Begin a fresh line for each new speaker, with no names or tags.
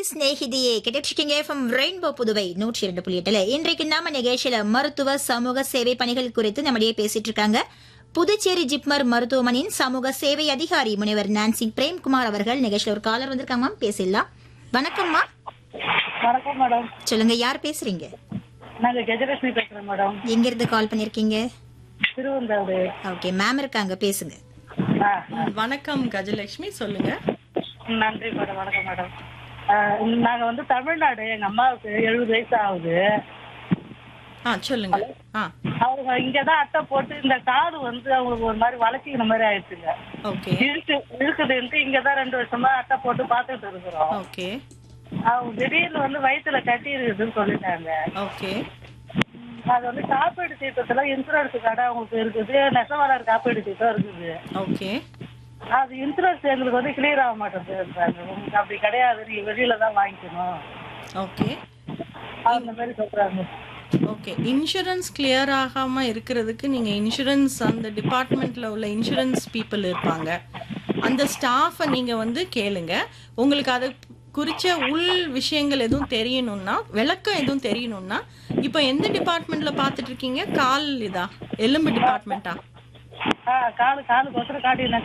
சிநேகிதியே கிடைச்சிருக்கீங்க from rainbow Puduvai நூற்றி இரண்டு புள்ளி எட்டுல இன்றைக்கு நாம நிகழ்ச்சியில மருத்துவ சமூக சேவை பணிகள் குறித்து நம்மிடையே பேசிட்டு இருக்காங்க புதுச்சேரி ஜிப்மர் மருத்துவமனையின் சமூக சேவை அதிகாரி முனைவர் நான்சி பிரேம்குமார் அவர்கள் நிகழ்ச்சியில ஒரு காலர் வந்திருக்காங்க மேம் பேசிடலாம் வணக்கம்மா
வணக்கம் மேடம்
சொல்லுங்க யார் பேசுறீங்க
நாங்க கஜலட்சுமி பேசுறோம் மேடம்
எங்க இருந்து கால் பண்ணிருக்கீங்க
திருவந்தாடு
ஓகே மேம் இருக்காங்க பேசுங்க
ஆ,
வணக்கம் கஜலட்சுமி சொல்லுங்க
நன்றி மேடம் வணக்கம் மேடம் ஆ, நாங்க வந்து தமிழ்நாடு எங்க அம்மாவுக்கு எழுபது வயசு ஆகுது
ஆ சொல்லுங்க ஆ
அவங்க இங்கதான் அட்டை போட்டு இந்த காது வந்து அவங்களுக்கு ஒரு மாதிரி வளர்ச்சிக்கிற மாதிரி ஆயிடுச்சுங்க
ஓகே
இழுக்கு இழுக்குதுன்ட்டு இங்கதான் ரெண்டு வருஷமா அட்டை போட்டு பாத்துட்டு இருக்கிறோம்
ஓகே
அவங்க திடீர்னு வந்து வயித்துல கட்டி இருக்குதுன்னு சொல்லிட்டாங்க
ஓகே
அது வந்து காப்பீடு திட்டத்துல இன்சூரன்ஸ் கடை அவங்களுக்கு இருக்குது நெசவாளர் காப்பீடு திட்டம் இருக்குது
ஓகே
அது இன்சூரன்ஸ் எங்களுக்கு வந்து கிளியர் ஆக மாட்டேங்குது உங்களுக்கு அப்படி கிடையாது நீங்க வெளியில தான் வாங்கிக்கணும்
ஓகே
அந்த மாதிரி சொல்றாங்க
ஓகே இன்சூரன்ஸ் கிளியர் ஆகாம இருக்கிறதுக்கு நீங்க இன்சூரன்ஸ் அந்த டிபார்ட்மெண்ட்ல உள்ள இன்சூரன்ஸ் பீப்புள் இருப்பாங்க அந்த ஸ்டாஃபை நீங்க வந்து கேளுங்க உங்களுக்கு அது குறிச்ச உள் விஷயங்கள் எதுவும் தெரியணும்னா விளக்கம் எதுவும் தெரியணும்னா இப்போ எந்த டிபார்ட்மெண்ட்ல பார்த்துட்டு இருக்கீங்க கால் இதா எலும்பு டிபார்ட்மெண்ட்டா
ஆ காலு காலுக்கு ஒசரம் காட்டி